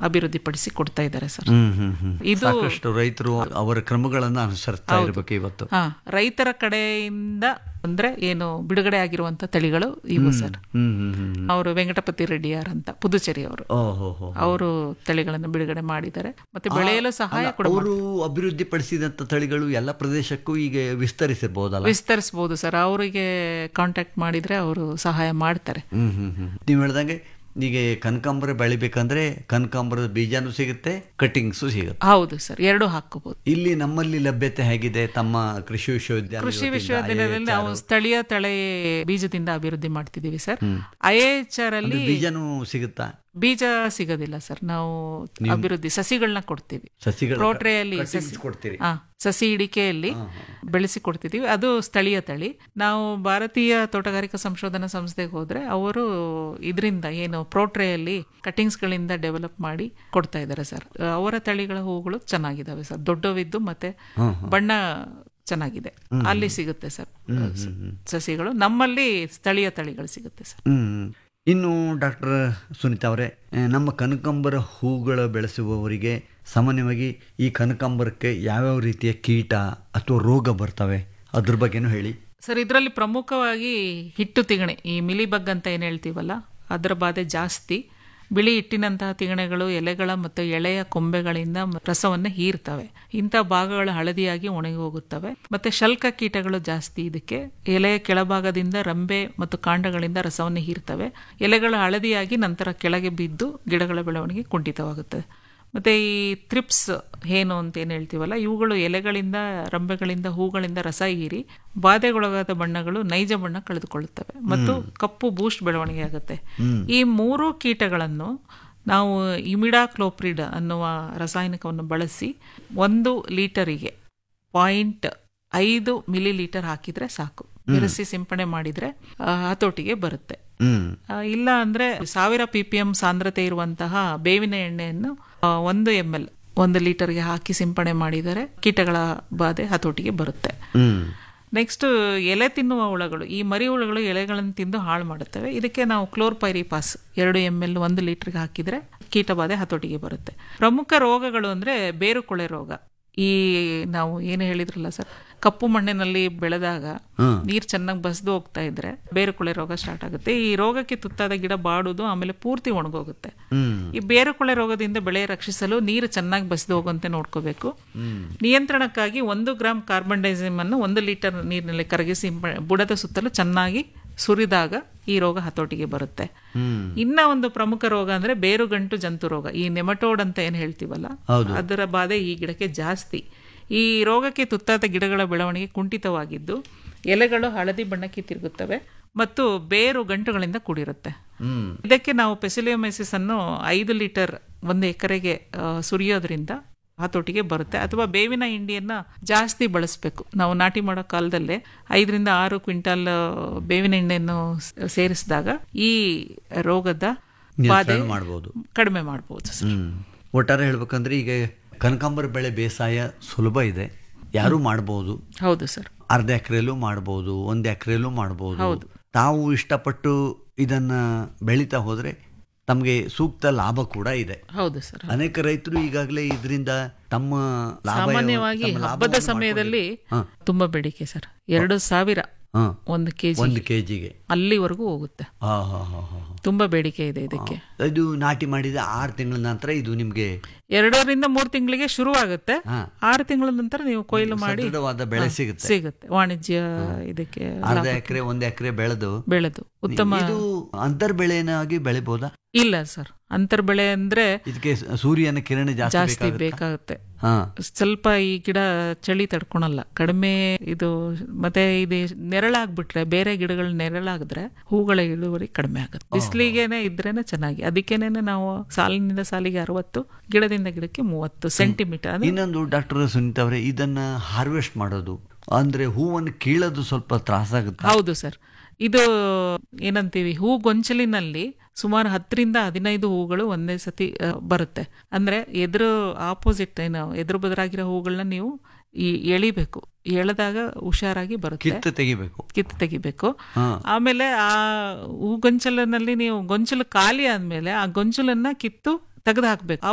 ಅಭಿವೃದ್ಧಿಪಡಿಸಿ ಕೊಡ್ತಾ ಇದ್ದಾರೆ ಸರ್ ಹ್ಮ್ ಹ್ಮ್ ಹ್ಮ್ ಇದು- ಸಾಕಷ್ಟು ರೈತರು ಅವರ ಕ್ರಮಗಳನ್ನ ಅನುಸರಿಸ್ತಾ ಇರ್ಬೇಕು ಇವತ್ತು ಹಾ ರೈತರ ಕಡೆಯಿಂದ ಅಂದ್ರೆ ಏನು ಬಿಡುಗಡೆ ಆಗಿರುವಂತ ತಳಿಗಳು ಇವು ಸರ್ ಹ್ಮ್ ಹ್ಮ್ ಹ್ಮ್ ಅವರು ವೆಂಕಟಪತಿ ರೆಡ್ಡಿಯಾರ್ ಅಂತ ಪುದುಚೇರಿ ಅವರು ಓಹೋ ಹೋ ಅವರು ತಳಿಗಳನ್ನು ಬಿಡುಗಡೆ ಮಾಡಿದ್ದಾರೆ ಮತ್ತೆ ಬೆಳೆಯಲು ಸಹಾಯ ಕೂಡ ಅವರು ಅಭಿವೃದ್ಧಿಪಡಿಸಿದಂತ ತಳಿಗಳು ಎಲ್ಲ ಪ್ರದೇಶಕ್ಕೂ ಈಗ ವಿಸ್ತರಿಸಿರ್ಬೋದಲ್ಲ ವಿಸ್ತರಿಸಬಹುದು ಸರ್ ಅವರಿಗೆ ಕಾಂಟ್ಯಾಕ್ಟ್ ಮಾಡಿದ್ರೆ ಅವರು ಸಹಾಯ ಮಾಡ್ತಾರೆ ಹ್ಮ್ ಹ್ಮ್ ಹ್ಮ್ ನೀವು ಹೇಳ್ದಂಗೆ ಈಗ ಕನಕಾಂಬರ ಬೆಳಿಬೇಕಂದ್ರೆ ಕನಕಾಂಬರದ ಬೀಜನೂ ಸಿಗುತ್ತೆ ಕಟ್ಟಿಂಗ್ಸು ಸಿಗುತ್ತೆ ಹೌದು ಸರ್ ಎರಡು ಹಾಕೋಬಹುದು ಇಲ್ಲಿ ನಮ್ಮಲ್ಲಿ ಲಭ್ಯತೆ ಹೇಗಿದೆ ತಮ್ಮ ಕೃಷಿ ವಿಶ್ವವಿದ್ಯಾಲಯ ಕೃಷಿ ವಿಶ್ವವಿದ್ಯಾಲಯದಲ್ಲಿ ನಾವು ಸ್ಥಳೀಯ ತಳೆ ಬೀಜದಿಂದ ಅಭಿವೃದ್ಧಿ ಮಾಡ್ತಿದೀವಿ ಸರ್ ಐ ಎಚ್ ಆರ್ ಅಲ್ಲಿ ಬೀಜನೂ ಸಿಗುತ್ತಾ ಬೀಜ ಸಿಗೋದಿಲ್ಲ ಸರ್ ನಾವು ಅಭಿವೃದ್ಧಿ ಸಸಿಗಳನ್ನ ಕೊಡ್ತೀವಿ ಸಸಿಗಳು ಪ್ರೋಟ್ರೆಯಲ್ಲಿ cuttings ಸಸಿ ಕೊಡ್ತೀರಿ ಹಾ ಸಸಿ ಇಡಿಕೆಯಲ್ಲಿ ಬೆಳೆಸಿ ಕೊಡ್ತಿದ್ದೀವಿ ಅದು ಸ್ಥಳೀಯ ತಳಿ ನಾವು ಭಾರತೀಯ ತೋಟಗಾರಿಕಾ ಸಂಶೋಧನಾ ಸಂಸ್ಥೆಗೆ ಹೋದ್ರೆ ಅವರು ಇದರಿಂದ ಏನು ಪ್ರೋಟ್ರೆಯಲ್ಲಿ ಕಟಿಂಗ್ಸ್ಗಳಿಂದ ಡೆವಲಪ್ ಮಾಡಿ ಕೊಡ್ತಾ ಇದ್ದಾರೆ ಸರ್ ಅವರ ತಳಿಗಳ ಹೂಗಳು ಚೆನ್ನಾಗಿದ್ದಾವೆ ಸರ್ ದೊಡ್ಡವಿದ್ದು ಮತ್ತೆ ಬಣ್ಣ ಚೆನ್ನಾಗಿದೆ ಅಲ್ಲಿ ಸಿಗುತ್ತೆ ಸರ್ ಸಸಿಗಳು ನಮ್ಮಲ್ಲಿ ಸ್ಥಳೀಯ ತಳಿಗಳು ಸಿಗುತ್ತೆ ಸರ್ ಹ್ಮ್ ಇನ್ನು ಡಾಕ್ಟರ್ ಸುನೀತಾ ಅವರೇ ಆ, ನಮ್ಮ ಕನಕಾಂಬರ ಹೂಗಳ ಬೆಳೆಸುವವರಿಗೆ ಸಾಮಾನ್ಯವಾಗಿ ಈ ಕನಕಾಂಬರಕ್ಕೆ ಯಾವ್ಯಾವ ರೀತಿಯ ಕೀಟ ಅಥವಾ ರೋಗ ಬರ್ತವೆ ಅದ್ರ ಬಗ್ಗೆನೂ ಹೇಳಿ ಸರ್ ಇದರಲ್ಲಿ ಪ್ರಮುಖವಾಗಿ ಹಿಟ್ಟು ತಿಗಣೆ ಈ ಮಿಲಿಬಗ್ ಅಂತ ಏನು ಹೇಳ್ತೀವಲ್ಲ ಅದರ ಬಾಧೆ ಜಾಸ್ತಿ ಬಿಳಿ ಹಿಟ್ಟಿನಂತಹ ತಿಗಣೆಗಳು ಎಲೆಗಳ ಮತ್ತು ಎಳೆಯ ಕೊಂಬೆಗಳಿಂದ ಮ- ರಸವನ್ನು ಹೀರ್ತವೆ ಇಂಥ ಭಾಗಗಳು ಹಳದಿಯಾಗಿ ಒಣಗಿ ಹೋಗುತ್ತವೆ ಮತ್ತೆ ಶಲ್ಕ ಕೀಟಗಳು ಜಾಸ್ತಿ ಇದಕ್ಕೆ ಎಲೆಯ ಕೆಳಭಾಗದಿಂದ ರಂಬೆ ಮತ್ತು ಕಾಂಡಗಳಿಂದ ರಸವನ್ನು ಹೀರ್ತವೆ ಎಲೆಗಳು ಹಳದಿಯಾಗಿ ನಂತರ ಕೆಳಗೆ ಬಿದ್ದು ಗಿಡಗಳ ಬೆಳವಣಿಗೆ ಕುಂಠಿತವಾಗುತ್ತದೆ ಮತ್ತೆ ಈ ಥ್ರಿಪ್ಸ್ ಏನು ಅಂತ ಏನು ಹೇಳ್ತೀವಲ್ಲ ಇವುಗಳು ಎಲೆಗಳಿಂದ ರಂಬೆಗಳಿಂದ ಹೂಗಳಿಂದ ರಸ ಹೀರಿ ಬಾಧೆಗೊಳಗಾದ ಬಣ್ಣಗಳು ನೈಜ ಬಣ್ಣ ಕಳೆದುಕೊಳ್ಳುತ್ತವೆ ಮತ್ತು ಕಪ್ಪು ಬೂಸ್ಟ್ ಬೆಳವಣಿಗೆ ಆಗುತ್ತೆ ಈ ಮೂರು ಕೀಟಗಳನ್ನು ನಾವು ಇಮಿಡಾಕ್ಲೋಪ್ರಿಡ್ ಅನ್ನುವ ರಾಸಾಯನಿಕವನ್ನು ಬಳಸಿ ಒಂದು ಲೀಟರಿಗೆ ಪಾಯಿಂಟ್ ಐದು ಮಿಲಿ ಲೀಟರ್ ಹಾಕಿದ್ರೆ ಸಾಕು ಬೆರೆಸಿ ಸಿಂಪಡಣೆ ಮಾಡಿದ್ರೆ ಆ, ಹತೋಟಿಗೆ ಬರುತ್ತೆ ಹ್ಮ್ ಆ, ಇಲ್ಲ ಅಂದ್ರೆ ಸಾವಿರ ಪಿ ಪಿ ಎಂ ಸಾಂದ್ರತೆ ಇರುವಂತಹ ಬೇವಿನ ಎಣ್ಣೆಯನ್ನು ಆ, ಒಂದು ಎಂ ಎಲ್ ಒಂದು ಲೀಟರ್ಗೆ ಹಾಕಿ ಸಿಂಪಡಣೆ ಮಾಡಿದರೆ ಕೀಟಗಳ ಬಾಧೆ ಹತೋಟಿಗೆ ಬರುತ್ತೆ ಹ್ಮ್ ನೆಕ್ಸ್ಟ್ ಎಲೆ ತಿನ್ನುವ ಹುಳಗಳು ಈ ಮರಿ ಹುಳುಗಳು ಎಲೆಗಳನ್ನು ತಿಂದು ಹಾಳು ಮಾಡುತ್ತವೆ ಇದಕ್ಕೆ ನಾವು ಕ್ಲೋರ್ಪೈರಿಪಾಸ್ ಎರಡು ಎಂ ಎಲ್ ಒಂದು ಲೀಟರ್ಗೆ ಹಾಕಿದ್ರೆ ಕೀಟಬಾಧೆ ಹತೋಟಿಗೆ ಬರುತ್ತೆ ಪ್ರಮುಖ ರೋಗಗಳು ಅಂದ್ರೆ ಬೇರುಕೊಳೆ ರೋಗ ಈ ನಾವು ಏನು ಹೇಳಿದ್ರಲ್ಲ ಸರ್ ಕಪ್ಪು ಮಣ್ಣಿನಲ್ಲಿ ಬೆಳೆದಾಗ ನೀರು ಚೆನ್ನಾಗಿ ಬಸ್ದು ಹೋಗ್ತಾ ಇದ್ರೆ ಬೇರುಕೊಳೆ ರೋಗ ಸ್ಟಾರ್ಟ್ ಆಗುತ್ತೆ ಈ ರೋಗಕ್ಕೆ ತುತ್ತಾದ ಗಿಡ ಬಾಡುದು ಆಮೇಲೆ ಪೂರ್ತಿ ಒಣಗೋಗುತ್ತೆ ಹ್ಮ್ ಈ ಬೇರುಕೊಳೆ ರೋಗದಿಂದ ಬೆಳೆ ರಕ್ಷಿಸಲು ನೀರು ಚೆನ್ನಾಗಿ ಬಸಿದು ಹೋಗುವಂತೆ ನೋಡ್ಕೋಬೇಕು ನಿಯಂತ್ರಣಕ್ಕಾಗಿ ಒಂದು ಗ್ರಾಮ್ ಕಾರ್ಬನ್ ಡೈಸಿಮ್ ಅನ್ನು ಒಂದು ಲೀಟರ್ ನೀರಿನಲ್ಲಿ ಕರಗಿಸಿ ಬ- ಬುಡದ ಸುತ್ತಲೂ ಚೆನ್ನಾಗಿ ಸುರಿದಾಗ ಈ ರೋಗ ಹತೋಟಿಗೆ ಬರುತ್ತೆ ಹ್ಮ್ ಇನ್ನ ಒಂದು ಪ್ರಮುಖ ರೋಗ ಅಂದ್ರೆ ಬೇರುಗಂಟು ಜಂತು ರೋಗ ಈ ನೆಮಟೋಡ್ ಅಂತ ಏನ್ ಹೇಳ್ತೀವಲ್ಲ ಹೌದು. ಅದರ ಬಾಧೆ ಈ ಗಿಡಕ್ಕೆ ಜಾಸ್ತಿ ಈ ರೋಗಕ್ಕೆ ತುತ್ತಾದ ಗಿಡಗಳ ಬೆಳವಣಿಗೆ ಕುಂಠಿತವಾಗಿದ್ದು ಎಲೆಗಳು ಹಳದಿ ಬಣ್ಣಕ್ಕೆ ತಿರುಗುತ್ತವೆ ಮತ್ತು ಬೇರು ಗಂಟುಗಳಿಂದ ಕೂಡಿರುತ್ತೆ ಹ್ಮ್ ಇದಕ್ಕೆ ನಾವು ಪೆಸಿಲಿಯೋಮೈಸಿಸ್ ಅನ್ನು ಐದು ಲೀಟರ್ ಒಂದು ಎಕರೆಗೆ ಆ, ಸುರಿಯೋದ್ರಿಂದ ಹತೋಟಿಗೆ ಬರುತ್ತೆ ಅಥವಾ ಬೇವಿನ ಹಿಂಡಿಯನ್ನ ಜಾಸ್ತಿ ಬಳಸಬೇಕು ನಾವು ನಾಟಿ ಮಾಡೋ ಕಾಲದಲ್ಲೇ ಐದರಿಂದ ಆರು ಕ್ವಿಂಟಲ್ ಆ, ಬೇವಿನ ಹಿಂಡಿಯನ್ನು ಸ- ಸೇರಿಸಿದಾಗ ಈ ರೋಗದ ಬಾಧೆ ನಿಯಂತ್ರಣ ಮಾಡ್ಬೋದು ಕಡಿಮೆ ಮಾಡಬಹುದು ಹ್ಮ್ ಒಟ್ಟಾರೆ ಹೇಳ್ಬೇಕಂದ್ರೆ ಈಗ ಕನಕಾಂಬರ ಬೆಳೆ ಬೇಸಾಯ ಸುಲಭ ಇದೆ ಯಾರು ಮಾಡ್ಬೋದು ಹೌದು ಸರ್ ಅರ್ಧ ಎಕರೆಲೂ ಮಾಡ್ಬೋದು ಒಂದು ಎಕರೆಲೂ ಮಾಡ್ಬೋದು ತಾವು ಇಷ್ಟಪಟ್ಟು ಇದನ್ನ ಬೆಳೀತಾ ಹೋದ್ರೆ ತಮಗೆ ಸೂಕ್ತ ಲಾಭ ಕೂಡ ಇದೆ ಹೌದು ಸರ್ ಅನೇಕ ರೈತರು ಈಗಾಗಲೇ ಇದರಿಂದ ತಮ್ಮ ಲಾಭ ಸಾಮಾನ್ಯವಾಗಿ ತಮ್ಮ ಲಾಭವನ್ನು ಹಬ್ಬದ ಸಮಯದಲ್ಲಿ ಹಾ. ತುಂಬಾ ಬೇಡಿಕೆ ಸರ್ ಎರಡು ಸಾವಿರ ಹಾ ಒಂದು ಕೆಜಿ ಒಂದು ಕೆ ಜಿಗೆ ಅಲ್ಲಿವರೆಗೂ ಹೋಗುತ್ತೆ ಹಾ ಹಾ ಹಾ ಹಾ ತುಂಬಾ ಬೇಡಿಕೆ ಇದೆ ಇದಕ್ಕೆ ಇದು ನಾಟಿ ಮಾಡಿದ ಆರು ತಿಂಗಳ ನಂತರ ಇದು ನಿಮಗೆ ಎರಡರಿಂದ ಮೂರು ತಿಂಗಳಿಗೆ ಶುರು ಆಗುತ್ತೆ ಹಾ. ಆರು ತಿಂಗಳ ನಂತರ ನೀವು ಕೊಯ್ಲು ಮಾಡಿ ಸದೃಢವಾದ ಬೆಳೆ ಸಿಗುತ್ತೆ ಸಿಗುತ್ತೆ ವಾಣಿಜ್ಯ ಇದಕ್ಕೆ ಅರ್ಧ ಎಕರೆ ಒಂದು ಎಕರೆ ಬೆಳೆದು ಬೆಳೆದು ಉತ್ತಮ ಇದು ಅಂತರ್ ಬೆಳೆನಾಗಿ ಬೆಳಿಬೋದಾ ಇಲ್ಲ ಸರ್ ಅಂತರ್ ಬೆಳೆ ಅಂದ್ರೆ ಇದಕ್ಕೆ ಸ- ಸೂರ್ಯನ ಕಿರಣ ಜಾಸ್ತಿ ಜಾಸ್ತಿ ಬೇಕಾಗುತ್ತೆ ಬೇಕಾಗುತ್ತೆ ಹಾ ಸ್ವಲ್ಪ ಈ ಗಿಡ ಚಳಿ ತಡ್ಕೊಳಲ್ಲ ಕಡಿಮೆ ಇದು ಮತ್ತೆ ಇದು ನೆರಳಾಗ್ಬಿಟ್ರೆ ಬೇರೆ ಗಿಡಗಳು ನೆರಳಾಗಿದ್ರೆ ಹೂಗಳ ಇಳುವರಿ ಕಡಿಮೆ ಆಗುತ್ತೆ ಬಿಸಿಲಿಗೆನೆ ಇದ್ರೇನೆ ಚೆನ್ನಾಗಿ ಅದಕ್ಕೇನೆ ನಾವು ಸಾಲಿನಿಂದ ಸಾಲಿಗೆ ಅರವತ್ತು ಗಿಡದಿಂದ ಗಿಡಕ್ಕೆ ಮೂವತ್ತು ಸೆಂಟಿಮೀಟರ್ ಅಂದ್ರೆ ಇನ್ನೊಂದು ಡಾಕ್ಟರ್ ಸುನೀತಾ ಅವರೇ ಇದನ್ನ ಹಾರ್ವೆಸ್ಟ್ ಮಾಡೋದು ಅಂದ್ರೆ ಹೂವನ್ನು ಕೀಳೋದು ಸ್ವಲ್ಪ ತ್ರಾಸಾಗುತ್ತೆ ಹೌದು ಸರ್ ಇದು ಏನಂತೀವಿ ಹೂ ಗೊಂಚಲಿನಲ್ಲಿ ಸುಮಾರು ಹತ್ತರಿಂದ ಹದಿನೈದು ಹೂಗಳು ಒಂದೇ ಸತಿ ಆ, ಬರುತ್ತೆ ಅಂದ್ರೆ ಎದುರು ಆಪೋಸಿಟ್ ಏನು ಎದುರು ಬದರಾಗಿರೋ ಹೂಗಳನ್ನ ನೀವು ಈ ಎಳಿಬೇಕು ಎಳೆದಾಗ ಹುಷಾರಾಗಿ ಬರುತ್ತೆ ಕಿತ್ತು ತೆಗಿಬೇಕು ಕಿತ್ತು ತೆಗಿಬೇಕು ಹಾ ಆಮೇಲೆ ಆ ಹೂ ಗೊಂಚಲಿನಲ್ಲಿ ನೀವು ಗೊಂಚಲು ಖಾಲಿ ಆದ್ಮೇಲೆ ಆ ಗೊಂಚಲನ್ನ ಕಿತ್ತು ತೆಗೆದು ಹಾಕ್ಬೇಕು